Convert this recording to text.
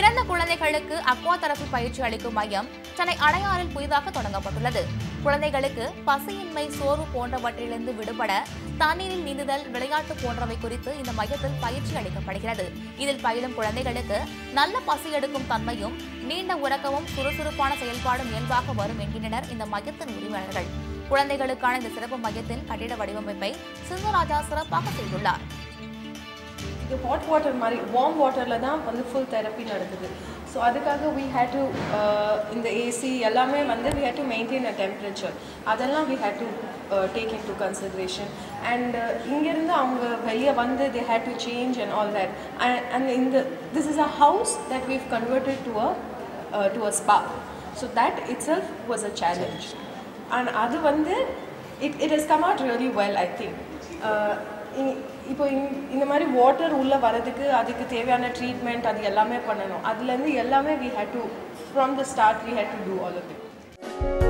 பிறந்த குழந்தைகளுக்கு Aqua therapy பயிற்சி அளிக்கும் மையம் சென்னை அடையாறில் புதிதாக தொடங்கப்பட்டுள்ளது குழந்தைகளுக்கு பசியின்மை சோர்வு போன்றவற்றிலிருந்து விடுபட தண்ணீரில் நீந்துதல் விளையாட்டு போன்றவை குறித்து இந்த மையத்தில் பயிற்சி அளிக்கப்படுகிறது இதில் பயிலும் குழந்தைகளுக்கு நல்ல பசி எடுக்கும் தன்மையும் நீண்ட உறக்கமும் சுறுசுறுப்பான செயல்பாடும் இயல்பாக வரும் என்கின்றனர் இந்த மையத்தின் உரிமையாளர்கள் குழந்தைகளுக்கான இந்த சிறப்பு மையத்தின் கட்டிட வடிவமைப்பை சிந்தராஜா சிறப்பாக செய்துள்ளார் இது ஹாட் வாட்டர் மாதிரி வார்ம் வாட்டரில் தான் வந்து ஃபுல் தெரப்பி நடக்குது ஸோ அதுக்காக we had to uh, இந்த ஏசி எல்லாமே வந்து we had to maintain a temperature அதெல்லாம் we had to uh, take into consideration and uh, இங்கேருந்து அவங்க வெளியே வந்து they had to change and all that and, and in the this is a house that we've converted to a uh, to a spa so that itself was a challenge and அது வந்து it, it has come out really well I think uh, இ- இப்போ இந்த- இந்த மாதிரி water உள்ளே வரதுக்கு அதுக்கு தேவையான ட்ரீட்மெண்ட் அது எல்லாமே பண்ணணும் அதுலேருந்து எல்லாமே we had to from the start we had to do all of it